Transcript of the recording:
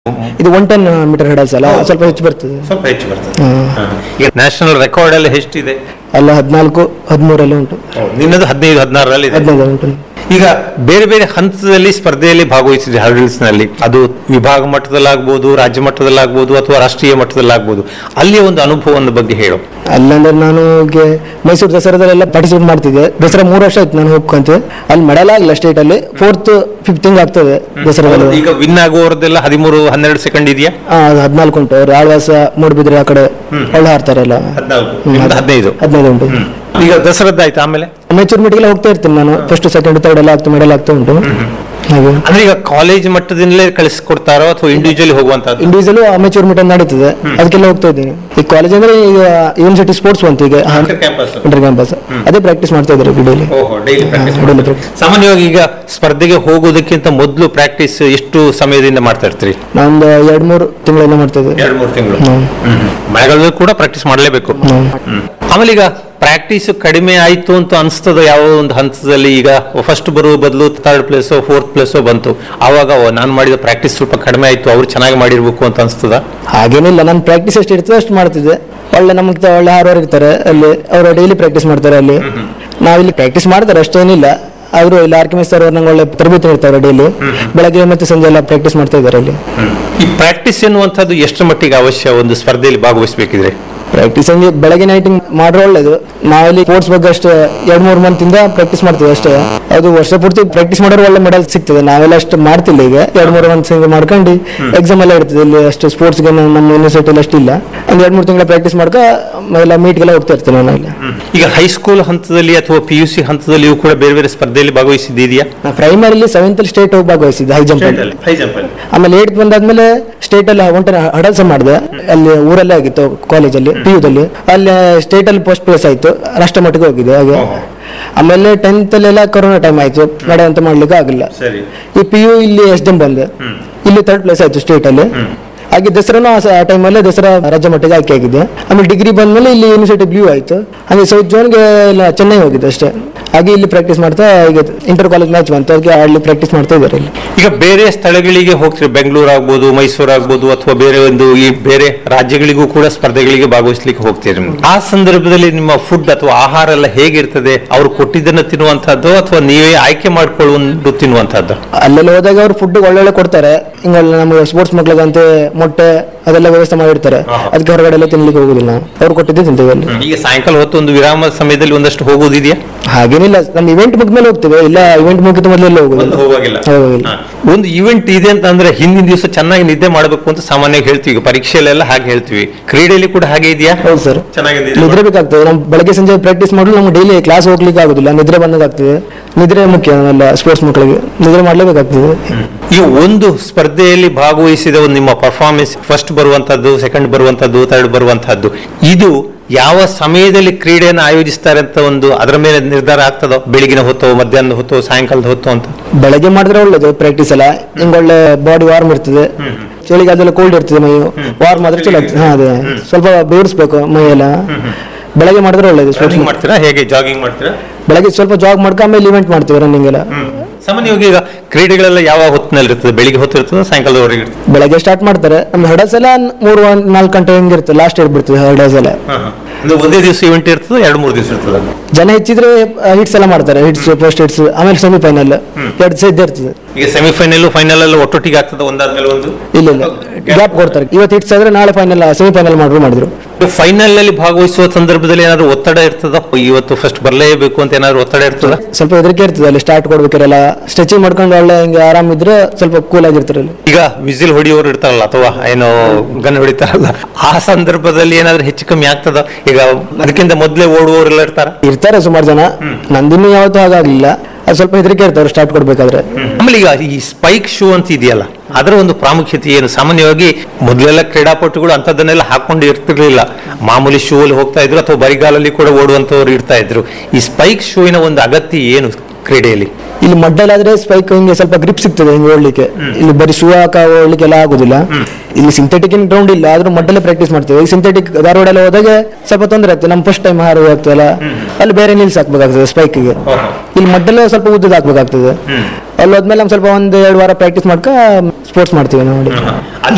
ಇದು one ten metre hurdles ಅಲ್ಲ ಸ್ವಲ್ಪ ಹೆಚ್ಚು ಬರ್ತದೆ ಸ್ವಲ್ಪ ಹೆಚ್ಚು ಬರ್ತದೆ ಹ್ಮ್. ಹಾ. ಈಗ ನ್ಯಾಷನಲ್ ರೆಕಾರ್ಡ್ ಎಲ್ಲ ಎಷ್ಟಿದೆ ಅಲ್ಲ ಹದಿನಾಲ್ಕು ಹದಿಮೂರಲ್ಲಿ ಉಂಟು ನಿನ್ನದು ಹದಿನೈದು ಹದಿನಾರರಲ್ಲಿ ಇದೆ ಹದಿನೈದು ಉಂಟು ಈಗ ಬೇರೆ ಬೇರೆ ಹಂತದಲ್ಲಿ ಸ್ಪರ್ಧೆಯಲ್ಲಿ ಭಾಗವಹಿಸಿದೆ ಹರ್ಡಲ್ಸ್ ನಲ್ಲಿ ಅದು ವಿಭಾಗ ಮಟ್ಟದಲ್ಲಾಗ್ಬೋದು ರಾಜ್ಯ ಮಟ್ಟದಲ್ಲಾಗ್ಬೋದು ಅಥವಾ ರಾಷ್ಟ್ರೀಯ ಮಟ್ಟದಲ್ಲಾಗ್ಬೋದು ಅಲ್ಲಿಯ ಒಂದು ಅನುಭವದ ಬಗ್ಗೆ ಹೇಳು ಅಲ್ಲಂದ್ರೆ ನಾನು ಹೀಗೆ ಮೈಸೂರು ದಸರಾದಲ್ಲೆಲ್ಲ ಪಾರ್ಟಿಸಿಪೇಟ್ ಮಾಡ್ತಿದ್ದೆ ದಸರಾ ಮೂರು ವರ್ಷ ಆಯ್ತು ನಾನು ಹೋಗ್ಕೊಂತ ಅಲ್ಲಿ ಮೆಡಲ್ ಆಗಿಲ್ಲ ಸ್ಟೇಟ್ ಅಲ್ಲಿ ಫೋರ್ತ್ ಫಿಫ್ತ್ ಹಿಂಗ್ ಆಗ್ತದೆ ದಸರಾದಲ್ಲಿ ಈಗ ವಿನ್ ಆಗುವವರದೆಲ್ಲ ಹದಿಮೂರು ಹನ್ನೆರಡು ಸೆಕೆಂಡ್ ಇದೆಯಾ ಹಾ ಅದು ಹದಿನಾಲ್ಕು ಉಂಟು ಅವ್ರು ಆಳ್ವಾಸ ಮೂಡ್ಬಿದ್ರೆ ಆ ಕಡೆ ಒಳ್ಳೆ ಹಾರ್ತಾರಲ್ಲ ಹ್ಮ್, ನಿಮ್ದು ಹದಿನೈದು ಹದಿನೈದು ಉಂಟು ಈಗ ದಸರದ್ದಾಯ್ತು ಆಮೇಲೆ ಮೆಚೂರ್ ಮೀಟಿಗೆಲ್ಲ ಹೋಗ್ತಾ ಇರ್ತೀನಿ ನಾನು ಫಸ್ಟ್ ಸೆಕೆಂಡ್ ತರ್ಡ್ ಎಲ್ಲ ಆಗ್ತಾ ಮೆಡಲ್ ಆಗ್ತಾ ಉಂಟು ಹಾಗೆ ಅಂದ್ರೆ ಈಗ ಕಾಲೇಜ್ ಮಟ್ಟದಿಂದಲೇ ಕಳಿಸ್ಕೊಡ್ತಾರೋ ಅಥವಾ ಇಂಡಿವಿಜುವಲಿ ಹೋಗುವಂತದ್ದು ಇಂಡಿವಿಜುವಲ್ ಅಮೆಚೂರ್ ಮೀಟ್ ನಡೀತದೆ ಅದಕ್ಕೆಲ್ಲ ಹೋಗ್ತಾ ಇದ್ದೀನಿ ಈ ಕಾಲೇಜ್ ಅಂದ್ರೆ ಈಗ ಯೂನಿವರ್ಸಿಟಿ ಸ್ಪೋರ್ಟ್ಸ್ ಬಂತು ಈಗ ಕ್ಯಾಂಪಸ್ ಇಂಟರ್ ಕ್ಯಾಂಪಸ್ ಅದೇ ಪ್ರಾಕ್ಟೀಸ್ ಮಾಡ್ತಾ ಇದ್ದಾರೆ ಡೈಲಿ ಓಹೋ ಡೈಲಿ ಪ್ರಾಕ್ಟೀಸ್ ಡೈಲಿ ಪ್ರಾಕ್ಟೀಸ್ ಸಾಮಾನ್ಯವಾಗಿ ಈಗ ಸ್ಪರ್ಧೆಗೆ ಹೋಗೋದಕ್ಕಿಂತ ಮೊದಲು ಪ್ರಾಕ್ಟೀಸ್ ಎಷ್ಟು ಸಮಯದಿಂದ ಮಾಡ್ತಾ ಇರ್ತೀರಿ ನಾನೊಂದು ಎರಡ್ ಮೂರು ತಿಂಗಳಿಂದ ಮಾಡ್ತಾ ಇದ್ದೆ ಎರಡು ಮೂರು ತಿಂಗಳು ಹ್ಮ್. ಮಳೆಗಾಲದಲ್ಲಿ ಕೂಡ ಪ್ರಾಕ್ಟೀಸ್ ಮಾಡಲೇಬೇಕು ಹ್ಮ್. ಆಮೇಲೆ ಈಗ ಪ್ರಾಕ್ಟೀಸ್ ಕಡಿಮೆ ಆಯ್ತು ಅಂತ ಅನಿಸ್ತದ ಯಾವ ಒಂದು ಹಂತದಲ್ಲಿ ಈಗ ಫಸ್ಟ್ ಬರುವ ಬದಲು ಥರ್ಡ್ ಪ್ಲೇಸೋ ಫೋರ್ತ್ ಪ್ಲೇಸೋ ಬಂತು ಆವಾಗ ಓ, ನಾನು ಮಾಡಿದ ಪ್ರಾಕ್ಟೀಸ್ ಸ್ವಲ್ಪ ಕಡಿಮೆ ಆಯ್ತು ಅವ್ರು ಚೆನ್ನಾಗಿ ಮಾಡಿರ್ಬೇಕು ಅಂತ ಅನಿಸ್ತದ ಹಾಗೇನಿಲ್ಲ ನಾನು ಪ್ರಾಕ್ಟೀಸ್ ಎಷ್ಟು ಇರ್ತದೆ ಅಷ್ಟು ಮಾಡ್ತಿದ್ದೆ ಒಳ್ಳೆ ನಮ್ಗೆ ಒಳ್ಳೆ ಹಾರೋರು ಇರ್ತಾರೆ ಅಲ್ಲಿ ಅವರು ಡೈಲಿ ಪ್ರಾಕ್ಟೀಸ್ ಮಾಡ್ತಾರೆ ಅಲ್ಲಿ ನಾವಿಲ್ಲಿ ಪ್ರಾಕ್ಟೀಸ್ ಮಾಡ್ತಾರೆ ಅಷ್ಟೇನಿಲ್ಲ ಆದ್ರೂ ಇಲ್ಲಿ ಆರ್ಕಿಮಿಸ್ ಸರ್ ಅವ್ರು ನಂಗೆ ಒಳ್ಳೆ ತರಬೇತಿ ನೀಡ್ತಾರೆ ಡೈಲಿ ಬೆಳಗ್ಗೆ ಮತ್ತೆ ಸಂಜೆ ಎಲ್ಲ ಪ್ರಾಕ್ಟೀಸ್ ಮಾಡ್ತಾ ಇದ್ದಾರೆ ಅಲ್ಲಿ ಈ ಪ್ರಾಕ್ಟೀಸ್ ಎನ್ನುವಂಥದ್ದು ಎಷ್ಟು ಮಟ್ಟಿಗೆ ಅವಶ್ಯ ಒಂದು ಸ್ಪರ್ಧೆಯಲ್ಲಿ ಭಾಗವಹಿಸಬೇಕಿದ್ರೆ ಪ್ರಾಕ್ಟೀಸ್ ಹಂಗೆ ಬೆಳಗ್ಗೆ ನೈಟಿಂಗ್ ಮಾಡ್ರೆ ಒಳ್ಳೇದು ನಾವಿಲ್ಲಿ ಸ್ಪೋರ್ಟ್ಸ್ ಬಗ್ಗೆ ಅಷ್ಟೇ ಎರಡ್ ಮೂರು ಮಂತ್ ಇಂದ ಪ್ರಾಕ್ಟೀಸ್ ಮಾಡ್ತೀವಿ ಅಷ್ಟೇ ಅದು ವರ್ಷ ಪೂರ್ತಿ ಪ್ರಾಕ್ಟೀಸ್ ಮಾಡೋರು ಒಳ್ಳೆ ಮೆಡಲ್ ಸಿಗ್ತದೆ ನಾವೆಲ್ಲ ಅಷ್ಟು ಮಾಡ್ತಿಲ್ಲ ಈಗ ಎರಡ್ ಮೂರು ಮಂತ್ಸ್ ಹಿಂಗೆ ಮಾಡ್ಕೊಂಡು ಎಕ್ಸಾಮ್ ಎಲ್ಲ ಇರ್ತದೆ ಇಲ್ಲಿ ಅಷ್ಟು ಸ್ಪೋರ್ಟ್ಸ್ಗೆ ನಮ್ಮ ಯೂನಿವರ್ಸಿಟಿಲಿ ಅಷ್ಟಿಲ್ಲ ಒಂದ್ ಎರಡ್ ಮೂರು ತಿಂಗಳ ಪ್ರಾಕ್ಟೀಸ್ ಮಾಡ್ಕ ಎಲ್ಲ ಮೀಟ್ಗೆಲ್ಲ ಹೋಗ್ತಾ ಇರ್ತೀನಿ ನಾನು ಇಲ್ಲಿ ಈಗ ಹೈಸ್ಕೂಲ್ ಹಂತದಲ್ಲಿ ಅಥವಾ ಪಿ ಯು ಸಿ ಹಂತದಲ್ಲಿಯೂ ಕೂಡ ಬೇರೆ ಬೇರೆ ಸ್ಪರ್ಧೆಯಲ್ಲಿ ಭಾಗವಹಿಸಿದ್ದೀಯಾ ನಾ ಪ್ರೈಮರಿಲಿ ಸೆವೆಂತ್ ಅಲ್ಲಿ ಸ್ಟೇಟ್ ಹೋಗಿ ಭಾಗವಹಿಸಿದ್ದೆ ಹೈ ಜಂಪ್ ಅಲ್ಲಿ ಹೈ ಜಂಪ್ ಅಲ್ಲಿ ಆಮೇಲೆ ಏಟ್ ಬಂದಾದ್ಮೇಲೆ ಸ್ಟೇಟ್ ಅಲ್ಲಿ ಒಂಟೆ ಹಡಲ್ಸ ಮಾಡಿದೆ ಅಲ್ಲಿ ಊರಲ್ಲೇ ಆಗಿತ್ತು ಕಾಲೇಜಲ್ಲಿ ಪಿ ಯುದಲ್ಲಿ ಅಲ್ಲಿ ಸ್ಟೇಟ್ ಅಲ್ಲಿ ಫಸ್ಟ್ ಪ್ಲೇಸ್ ಆಯ್ತು ರಾಷ್ಟ್ರ ಮಟ್ಟಿಗೆ ಹೋಗಿದೆ ಹಾಗೆ ಓಹೋ. ಆಮೇಲೆ ಟೆಂತ್ ಅಲ್ಲೆಲ್ಲ ಕೊರೋನಾ ಟೈಮ್ ಆಯ್ತು ನಡೆಯುವಂತ ಮಾಡ್ಲಿಕ್ಕೆ ಆಗಿಲ್ಲ ಸರಿ ಈ ಪಿ ಯು ಇಲ್ಲಿ ಎಸ್ ಡಿ ಬಂದೆ ಇಲ್ಲಿ ಥರ್ಡ್ ಪ್ಲೇಸ್ ಆಯ್ತು ಸ್ಟೇಟ್ ಅಲ್ಲಿ ಹಾಗೆ ದಸರಾನು ಆ ಟೈಮಲ್ಲೇ ದಸರಾ ರಾಜ್ಯ ಮಟ್ಟಿಗೆ ಆಯ್ಕೆ ಆಗಿದೆ ಆಮೇಲೆ ಡಿಗ್ರಿ ಬಂದ್ಮೇಲೆ ಇಲ್ಲಿ ಯೂನಿವರ್ಸಿಟಿ ಬ್ಲೂ ಆಯ್ತು ಹಾಗೆ ಸೌತ್ ಜೋನ್ಗೆ ಎಲ್ಲ ಚೆನ್ನೈ ಹೋಗಿದ್ದೆ ಅಷ್ಟೇ ಹಾಗೆ ಇಲ್ಲಿ ಪ್ರಾಕ್ಟೀಸ್ ಮಾಡ್ತಾ ಈಗ ಇಂಟರ್ ಕಾಲೇಜ್ ಮ್ಯಾಚ್ ಬಂತು ಅದಕ್ಕೆ ಆಡ್ಲಿ ಪ್ರಾಕ್ಟೀಸ್ ಮಾಡ್ತಾ ಇದ್ದಾರೆ ಇಲ್ಲಿ ಈಗ ಬೇರೆ ಸ್ಥಳಗಳಿಗೆ ಹೋಗ್ತೀರಿ ಬೆಂಗಳೂರು ಆಗ್ಬೋದು ಮೈಸೂರು ಆಗ್ಬೋದು ಅಥವಾ ಬೇರೆ ಒಂದು ಈ ಬೇರೆ ರಾಜ್ಯಗಳಿಗೂ ಕೂಡ ಸ್ಪರ್ಧೆಗಳಿಗೆ ಭಾಗವಹಿಸ್ಲಿಕ್ಕೆ ಹೋಗ್ತೀರಿ ಆ ಸಂದರ್ಭದಲ್ಲಿ ನಿಮ್ಮ ಫುಡ್ ಅಥವಾ ಆಹಾರ ಎಲ್ಲ ಹೇಗಿರ್ತದೆ ಅವ್ರು ಕೊಟ್ಟಿದ್ದನ್ನು ತಿನ್ನುವಂತಹದ್ದು ಅಥವಾ ನೀವೇ ಆಯ್ಕೆ ಮಾಡ್ಕೊಳ್ಳುವುದು ತಿನ್ನುವಂತಹದ್ದು ಅಲ್ಲೆಲ್ಲ ಹೋದಾಗ ಅವ್ರು ಫುಡ್ ಒಳ್ಳೊಳ್ಳೆ ಕೊಡ್ತಾರೆ ಹಿಂಗಲ್ಲ ನಮಗೆ ಸ್ಪೋರ್ಟ್ಸ್ ಮಕ್ಳಿಗಂತೆ ಮೊಟ್ಟೆ ಅದೆಲ್ಲ ವ್ಯವಸ್ಥೆ ಮಾಡಿರ್ತಾರೆ ಆಹಾ. ಅದಕ್ಕೆ ಹೊರಗಡೆ ಎಲ್ಲ ತಿನ್ಲಿಕ್ಕೆ ಹೋಗುದಿಲ್ಲ ಅವ್ರು ಕೊಟ್ಟಿದ್ದೆ ತಿಂತೀವಿ ಅಲ್ಲಿ ಈಗ ಸಾಯಂಕಾಲ ಹೊತ್ತು ಒಂದು ವಿರಾಮ ಸಮಯದಲ್ಲಿ ಒಂದಷ್ಟು ಹೋಗೋದಿದೆಯಾ ಹಾಗೇನಿಲ್ಲ ನಮ್ಮ ಇವೆಂಟ್ ಮುಗಿದ್ಮೇಲೆ ಹೋಗ್ತೇವೆ ಇಲ್ಲ ಇವೆಂಟ್ ಮುಗಿದ ಮೊದಲೆಲ್ಲ ಹೋಗುದಿಲ್ಲ ಹೋಗಿಲ್ಲ ಹೋಗಿಲ್ಲ ಒಂದು ಇವೆಂಟ್ ಇದೆ ಅಂತ ಅಂದ್ರೆ ಹಿಂದಿನ ದಿವಸ ಚೆನ್ನಾಗಿ ನಿದ್ದೆ ಮಾಡಬೇಕು ಅಂತ ಸಾಮಾನ್ಯವಾಗಿ ಹೇಳ್ತೀವಿ ಈಗ ಪರೀಕ್ಷೆಯಲ್ಲೆಲ್ಲ ಹಾಗೆ ಹೇಳ್ತೀವಿ ಕ್ರೀಡೆಯಲ್ಲಿ ಕೂಡ ಹಾಗೆ ಇದೆಯಾ ಹೌದು ಸರ್ ನಿದ್ರೆ ಬೇಕಾಗ್ತದೆ ನಮ್ ಬೆಳಗ್ಗೆ ಸಂಜೆ ಪ್ರಾಕ್ಟೀಸ್ ಮಾಡಲು ನಮ್ಗೆ ಡೈಲಿ ಕ್ಲಾಸ್ ಹೋಗ್ಲಿಕ್ಕೆ ಆಗುದಿಲ್ಲ ನಿದ್ರೆ ಬಂದಾಗ್ತದೆ ನಿದ್ರೆ ಮುಖ್ಯ ನಾವೆಲ್ಲ ಸ್ಪೋರ್ಟ್ಸ್ ಮಕ್ಕಳಿಗೆ ನಿದ್ರೆ ಮಾಡ್ಲೇಬೇಕಾಗ್ತದೆ ಈ ಒಂದು ಸ್ಪರ್ಧೆಯಲ್ಲಿ ಭಾಗವಹಿಸಿದ ಒಂದು ನಿಮ್ಮ ಪರ್ಫಾರ್ಮೆನ್ಸ್ ಫಸ್ಟ್ ಬರುವಂತದ್ದು ಸೆಕೆಂಡ್ ಬರುವಂತದ್ದು ಥರ್ಡ್ ಬರುವಂತದ್ದು ಇದು ಯಾವ ಸಮಯದಲ್ಲಿ ಕ್ರೀಡೆಯನ್ನು ಆಯೋಜಿಸ್ತಾರೆ ಅಂತ ಒಂದು ಅದರ ಮೇಲೆ ನಿರ್ಧಾರ ಆಗ್ತದೋ ಬೆಳಗಿನ ಹೊತ್ತೋ ಮಧ್ಯಾಹ್ನದ ಹೊತ್ತೋ ಸಾಯಂಕಾಲದ ಹೊತ್ತೋ ಅಂತ ಬೆಳಗ್ಗೆ ಮಾಡಿದ್ರೆ ಒಳ್ಳೇದು ಪ್ರಾಕ್ಟೀಸ್ ಎಲ್ಲ ಹಿಂಗ್ ಒಳ್ಳೆ ಬಾಡಿ ವಾರ್ಮ್ ಇರ್ತದೆ ಚಳಿಗಾಲದಲ್ಲಿ ಕೋಲ್ಡ್ ಇರ್ತದೆ ಮೈ ವಾರ್ಮ್ ಆದ್ರೆ ಚಲೋ ಆಗ್ತದೆ ಹಾ ಅದೇ ಸ್ವಲ್ಪ ಬೇರಿಸ್ಬೇಕು ಮೈ ಎಲ್ಲ ಬೆಳಗ್ಗೆ ಮಾಡಿದ್ರೆ ಒಳ್ಳೇದು ಸ್ಪೋರ್ಟ್ಸ್ ರನ್ನಿಂಗ್ ಮಾಡ್ತೀರಾ ಹೇಗೆ ಜಾಗಿಂಗ್ ಮಾಡ್ತೀರಾ ಬೆಳಗ್ಗೆ ಸ್ವಲ್ಪ ಜಾಗ್ ಮಾಡ್ಕೊ ಆಮೇಲೆ ಇವೆಂಟ್ ಮಾಡ್ತೀವಿ ರನ್ನಿಂಗ್ ಎಲ್ಲ ಸಾಮಾನ್ಯವಾಗಿ ಈಗ ಕ್ರೀಡೆಗಳೆಲ್ಲ ಯಾವ ಹೊತ್ತಿನಲ್ಲಿ ಇರ್ತದೆ ಬೆಳಿಗ್ಗೆ ಹೊತ್ತು ಇರ್ತದೆ ಸಾಯಂಕಾಲದವರೆಗೆ ಇರ್ತದೆ ಬೆಳಗ್ಗೆ ಸ್ಟಾರ್ಟ್ ಮಾಡ್ತಾರೆ ನಮ್ಮ ಹಡಸ್ ಎಲ್ಲ ಮೂರು ಒಂದ್ ನಾಲ್ಕು ಗಂಟೆ ಹಿಂಗಿರ್ತದೆ ಲಾಸ್ಟ್ ಇಯರ್ ಬಿಡ್ತದೆ ಹಡಸ್ ಎಲ್ಲ ಅಂದ್ರೆ ಒಂದೇ ದಿವಸ ಇವೆಂಟ್ ಇರ್ತದೆ ಎರಡು ಮೂರು ದಿವಸ ಇರ್ತದೆ ಜನ ಹೆಚ್ಚಿದ್ರೆ ಹಿಟ್ಸ್ ಎಲ್ಲ ಮಾಡ್ತಾರೆ ಹಿಟ್ಸ್ ಫಸ್ಟ್ ಹಿಟ್ಸ್ ಆಮೇಲೆ ಸೆಮಿಫೈನಲ್ ಎರಡು ಸಹ ಇದ್ದೇ ಇರ್ತದೆ ಈಗ ಸೆಮಿಫೈನಲ್ ಫೈನಲ್ ಎಲ್ಲ ಒಟ್ಟೊಟ್ಟಿಗೆ ಆಗ್ತದೆ ಒಂದಾದ್ಮೇಲೆ ಒಂದು ಇಲ್ಲ ಇಲ್ಲ ಗ್ಯಾಪ್ ಕೊಡ್ತಾರೆ ಇವತ್ತು ಹಿಟ್ಸ್ ಆದ್ರೆ ನಾಳೆ ಫೈನಲ್ ಸೆಮಿಫೈನಲ್ ಮಾಡ್ರು ಮಾಡಿದ್ರು ಫೈನಲ್ ನಲ್ಲಿ ಭಾಗವಹಿಸುವ ಸಂದರ್ಭದಲ್ಲಿ ಏನಾದ್ರು ಒತ್ತಡ ಇರ್ತದ ಇವತ್ತು ಫಸ್ಟ್ ಬರಲೇಬೇಕು ಅಂತ ಏನಾದ್ರು ಒತ್ತಡ ಇರ್ತದ ಸ್ವಲ್ಪ ಹೆದರಿಕೆ ಇರ್ತದೆ ಅಲ್ಲಿ ಸ್ಟಾರ್ಟ್ ಕೊಡ್ಬೇಕಾರೆಲ್ಲ ಸ್ಟ್ರೆಚಿಂಗ್ ಮಾಡ್ಕೊಂಡು ಒಳ್ಳೆ ಹಿಂಗೆ ಆರಾಮಿದ್ರೆ ಸ್ವಲ್ಪ ಕೂಲ್ ಆಗಿರ್ತಾರೆ ಅಲ್ಲಿ ಈಗ ವಿಸಿಲ್ ಹೊಡಿಯೋರು ಇರ್ತಾರಲ್ಲ ಅಥವಾ ಏನೋ ಗನ್ ಹೊಡಿತಾರಲ್ಲ ಆ ಸಂದರ್ಭದಲ್ಲಿ ಏನಾದ್ರು ಹೆಚ್ಚು ಕಮ್ಮಿ ಆಗ್ತದ ಈಗ ಅದಕ್ಕಿಂತ ಮೊದಲೇ ಓಡುವವರೆಲ್ಲ ಇರ್ತಾರ ಇರ್ತಾರೆ ಸುಮಾರು ಜನ ನಂದಿನ್ನೂ ಯಾವತ್ತೂ ಹಾಗಾಗ್ಲಿಲ್ಲ ಅದು ಸ್ವಲ್ಪ ಹೆದರಿಕೆ ಇರ್ತಾರೆ ಸ್ಟಾರ್ಟ್ ಕೊಡ್ಬೇಕಾದ್ರೆ ಆಮೇಲೆ ಈಗ ಈ ಸ್ಪೈಕ್ ಶೂ ಅಂತ ಇದೆಯಲ್ಲ ಅದರ ಒಂದು ಪ್ರಾಮುಖ್ಯತೆ ಏನು ಸಾಮಾನ್ಯವಾಗಿ ಮೊದಲೆಲ್ಲ ಕ್ರೀಡಾಪಟುಗಳು ಅಂತದನ್ನೆಲ್ಲ ಹಾಕೊಂಡು ಇರ್ತಿರ್ಲಿಲ್ಲ ಮಾಮೂಲಿ ಶೂ ಅಲ್ಲಿ ಹೋಗ್ತಾ ಇದ್ರು ಅಥವಾ ಬರಿಗಾಲಲ್ಲಿ ಕೂಡ ಓಡುವಂತವ್ರು ಇರ್ತಾ ಇದ್ರು ಈ ಸ್ಪೈಕ್ ಶೂವಿನ ಒಂದು ಅಗತ್ಯ ಏನು ಕ್ರೀಡೆಯಲ್ಲಿ ಇಲ್ಲಿ ಮಡ್ಡಲ್ಲಾದ್ರೆ ಸ್ಪೈಕ್ ಹಿಂಗೆ ಸ್ವಲ್ಪ ಗ್ರಿಪ್ ಸಿಗ್ತದೆ ಹಿಂಗೆ ಓಡ್ಲಿಕ್ಕೆ ಇಲ್ಲಿ ಬರೀ ಶೂ ಹಾಕ ಓಡ್ಲಿಕ್ಕೆ ಎಲ್ಲ ಆಗುದಿಲ್ಲ ಇಲ್ಲಿ ಸಿಂಥೆಟಿಕ್ ಗ್ರೌಂಡ್ ಇಲ್ಲ ಆದ್ರೂ ಮಡ್ಡಲ್ಲೇ ಪ್ರಾಕ್ಟೀಸ್ ಮಾಡ್ತೇವೆ ಈ ಸಿಂಥೆಟಿಕ್ ಧಾರವಾಡ ಎಲ್ಲ ಹೋದಾಗ ಸ್ವಲ್ಪ ತೊಂದರೆ ಆಗ್ತದೆ ನಮ್ಮ ಫಸ್ಟ್ ಟೈಮ್ ಹಾರು ಆಗ್ತದಲ್ಲ ಅಲ್ಲಿ ಬೇರೆ ನಿಲ್ಸ್ ಹಾಕ್ಬೇಕಾಗ್ತದೆ ಸ್ಪೈಕ್ಗೆ ಇಲ್ಲಿ ಮಡ್ಡಲ್ಲೇ ಸ್ವಲ್ಪ ಉದ್ದದ ಹಾಕ್ಬೇಕಾಗ್ತದೆ ಅಲ್ಲಿ ಹೋದ್ಮೇಲೆ ನಮ್ ಸ್ವಲ್ಪ ಒಂದ್ ಎರಡು ವಾರ ಪ್ರಾಕ್ಟೀಸ್ ಮಾಡ್ಕ ಸ್ಪೋರ್ಟ್ಸ್ ಮಾಡ್ತೀವಿ ನೋಡಿ ಅಲ್ಲಿ